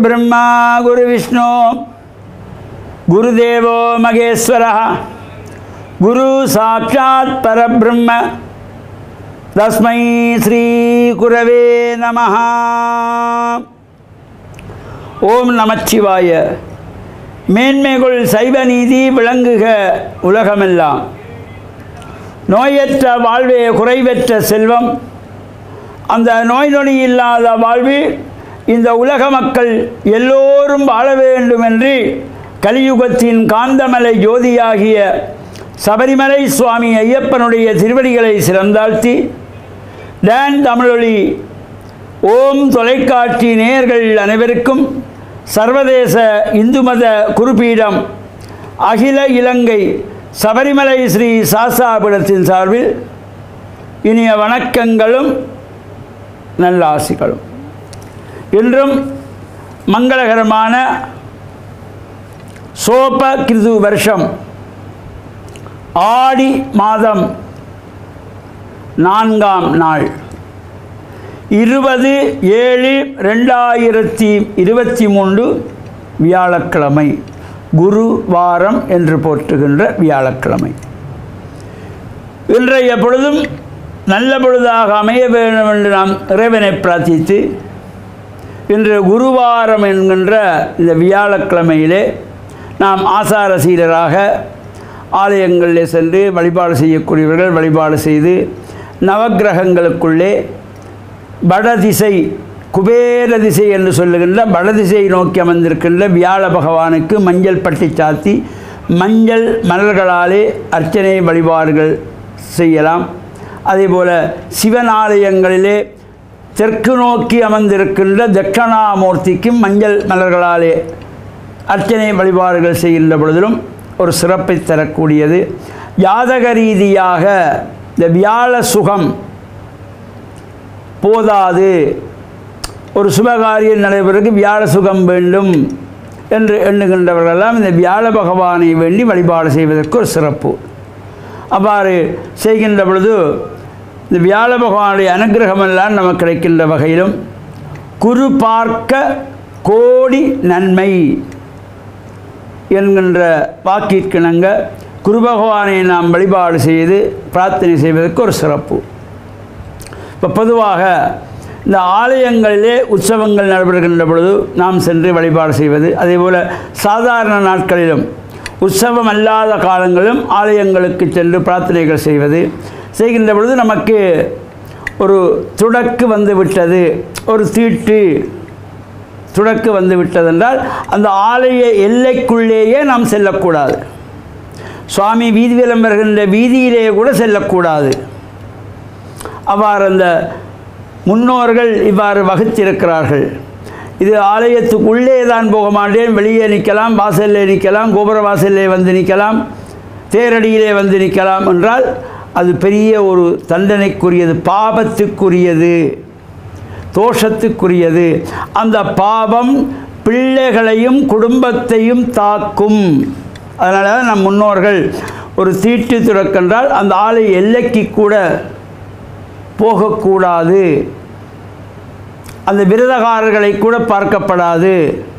गुरुर्ब्रह्मा गुरुविष्णु गुरुदेवो महेश्वरः गुरु साक्षात् परब्रह्म तस्मै श्रीकुरवे नमः ஓம் நமச்சிவாய மேன்மைகள் சைவ நீதி விளங்குக உலகமெல்லாம் நோயற்ற வாழ்வே குறைவற்ற செல்வம் அந்த நோய் நொடி இல்லாத வாழ்வில் இந்த உலக மக்கள் எல்லோரும் வாழ வேண்டும் என்று கலியுகத்தின் காந்தமலை ஜோதியாகிய சபரிமலை சுவாமி ஐயப்பனுடைய திருவடிகளை சிறந்தாழ்த்தி டான் தமிழொலி ஓம் தொலைக்காட்சி நேயர்கள் அனைவருக்கும் சர்வதேச இந்து மத குருபீடம் அகில இலங்கை சபரிமலை ஸ்ரீ சாஸ்தாபுரத்தின் சார்பில் இனிய வணக்கங்களும் நல்லாசிகளும் இன்றும் மங்களகரமான சோப கிருது வருஷம் ஆடி மாதம் நான்காம் நாள் இருபது ஏழு ரெண்டாயிரத்தி இருபத்தி மூன்று வியாழக்கிழமை குரு வாரம் என்று போற்றுகின்ற வியாழக்கிழமை இன்றைய பொழுதும் நல்ல பொழுதாக அமைய வேண்டும் என்று நாம் இறைவனை பிரார்த்தித்து இன்று குருவாரம் என்கின்ற இந்த வியாழக்கிழமையிலே நாம் ஆசார சீரராக ஆலயங்களில் சென்று வழிபாடு செய்யக்கூடியவர்கள் வழிபாடு செய்து நவக்கிரகங்களுக்குள்ளே வடதிசை குபேர திசை என்று சொல்லுகின்ற வடதிசை நோக்கி அமர்ந்திருக்கின்ற வியாழ பகவானுக்கு மஞ்சள் பட்டி சாத்தி மஞ்சள் மலர்களாலே அர்ச்சனை வழிபாடுகள் செய்யலாம் அதேபோல் சிவன் ஆலயங்களிலே தெற்கு நோக்கி அமர்ந்திருக்கின்ற தட்சணாமூர்த்திக்கும் மஞ்சள் மலர்களாலே அர்ச்சனை வழிபாடுகள் செய்கின்ற பொழுதிலும் ஒரு சிறப்பை தரக்கூடியது ஜாதக ரீதியாக இந்த வியாழ சுகம் போதாது ஒரு சுபகாரியம் நடைபெறக்கு வியாழ சுகம் வேண்டும் என்று எண்ணுகின்றவர்களெல்லாம் இந்த வியாழ பகவானை வேண்டி வழிபாடு செய்வதற்கு ஒரு சிறப்பு அவ்வாறு செய்கின்ற பொழுது இந்த வியாழ பகவானுடைய அனுகிரகமெல்லாம் நமக்கு கிடைக்கின்ற வகையிலும் குரு பார்க்க கோடி நன்மை என்கின்ற வாக்கிற்கிணங்க குரு பகவானை நாம் வழிபாடு செய்து பிரார்த்தனை செய்வதற்கு ஒரு சிறப்பு இப்போ பொதுவாக இந்த ஆலயங்களிலே உற்சவங்கள் நடைபெறுகின்ற பொழுது நாம் சென்று வழிபாடு செய்வது அதேபோல் சாதாரண நாட்களிலும் உற்சவம் அல்லாத காலங்களிலும் ஆலயங்களுக்கு சென்று பிரார்த்தனைகள் செய்வது செய்கின்ற பொழுது நமக்கு ஒரு துடக்கு வந்து விட்டது ஒரு தீட்டு துடக்கு வந்து விட்டதென்றால் அந்த ஆலய எல்லைக்குள்ளேயே நாம் செல்லக்கூடாது சுவாமி வீதி விளம்பருகின்ற வீதியிலேயே கூட செல்லக்கூடாது அவ்வாறு அந்த முன்னோர்கள் இவ்வாறு வகுத்திருக்கிறார்கள் இது ஆலயத்துக்குள்ளே தான் போக மாட்டேன் வெளியே நிற்கலாம் வாசலில் நிற்கலாம் கோபுர வாசலிலே வந்து நிற்கலாம் தேரடியிலே வந்து நிற்கலாம் என்றால் அது பெரிய ஒரு தண்டனைக்குரியது பாபத்துக்குரியது தோஷத்துக்குரியது அந்த பாவம் பிள்ளைகளையும் குடும்பத்தையும் தாக்கும் அதனால தான் நம் முன்னோர்கள் ஒரு தீட்டு துறக்கென்றால் அந்த ஆலை எல்லைக்கு கூட போகக்கூடாது அந்த விரதகாரர்களை கூட பார்க்கப்படாது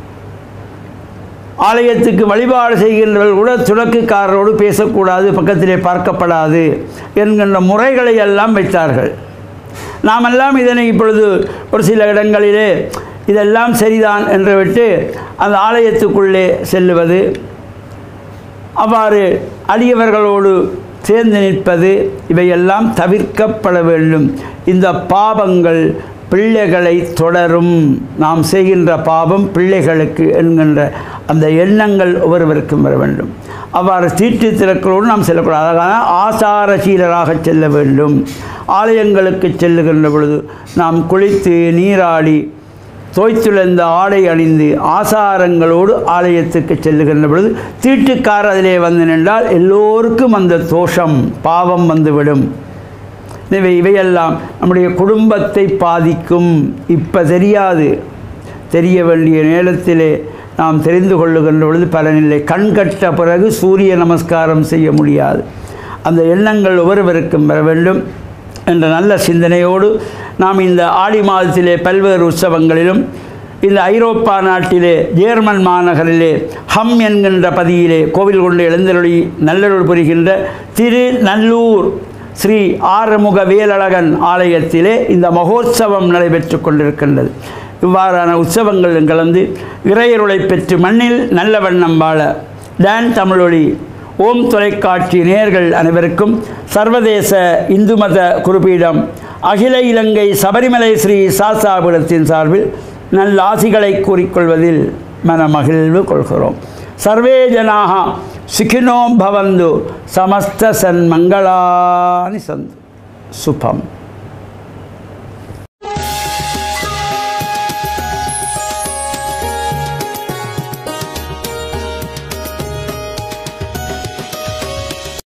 ஆலயத்துக்கு வழிபாடு செய்கின்றவர்கள் கூட துடக்குக்காரரோடு பேசக்கூடாது பக்கத்திலே பார்க்கப்படாது என்கின்ற முறைகளை எல்லாம் வைத்தார்கள் நாமெல்லாம் இதனை இப்பொழுது ஒரு சில இடங்களிலே இதெல்லாம் சரிதான் என்று விட்டு அந்த ஆலயத்துக்குள்ளே செல்லுவது அவ்வாறு அடியவர்களோடு சேர்ந்து நிற்பது இவையெல்லாம் தவிர்க்கப்பட வேண்டும் இந்த பாவங்கள் பிள்ளைகளை தொடரும் நாம் செய்கின்ற பாவம் பிள்ளைகளுக்கு என்கின்ற அந்த எண்ணங்கள் ஒவ்வொருவருக்கும் வர வேண்டும் அவ்வாறு தீட்டு திறக்களோடு நாம் செல்லக்கூடாது அழகான ஆசாரசீலராக செல்ல வேண்டும் ஆலயங்களுக்கு செல்லுகின்ற பொழுது நாம் குளித்து நீராடி தோய்த்துழந்த ஆடை அணிந்து ஆசாரங்களோடு ஆலயத்துக்கு செல்லுகின்ற பொழுது தீட்டுக்கார் அதிலே வந்து நின்றால் எல்லோருக்கும் அந்த தோஷம் பாவம் வந்துவிடும் எனவே இவையெல்லாம் நம்முடைய குடும்பத்தை பாதிக்கும் இப்போ தெரியாது தெரிய வேண்டிய நேரத்திலே நாம் தெரிந்து கொள்ளுகின்ற பொழுது பலனில்லை கண் கட்ட பிறகு சூரிய நமஸ்காரம் செய்ய முடியாது அந்த எண்ணங்கள் ஒவ்வொருவருக்கும் வர வேண்டும் என்ற நல்ல சிந்தனையோடு நாம் இந்த ஆடி மாதத்திலே பல்வேறு உற்சவங்களிலும் இந்த ஐரோப்பா நாட்டிலே ஜேர்மன் மாநகரிலே ஹம் என்கின்ற பதியிலே கோவில் கொண்டு எழுந்தருளி நல்லருள் புரிகின்ற திரு நல்லூர் ஸ்ரீ ஆறுமுக வேலழகன் ஆலயத்திலே இந்த மகோத்சவம் நடைபெற்று கொண்டிருக்கின்றது இவ்வாறான உற்சவங்களில் கலந்து இறையருளை பெற்று மண்ணில் நல்ல வண்ணம் வாழ டான் தமிழொலி ஓம் தொலைக்காட்சி நேயர்கள் அனைவருக்கும் சர்வதேச இந்து மத குறிப்பீடம் அகில இலங்கை சபரிமலை ஸ்ரீ சாசாபுரத்தின் சார்பில் நல்ல ஆசிகளை கூறிக்கொள்வதில் மனமகிழ்வு கொள்கிறோம் சர்வே ஜனாக சுகினோ பவந்து சமஸ்த சன்மங்களானி சந்து சுபம்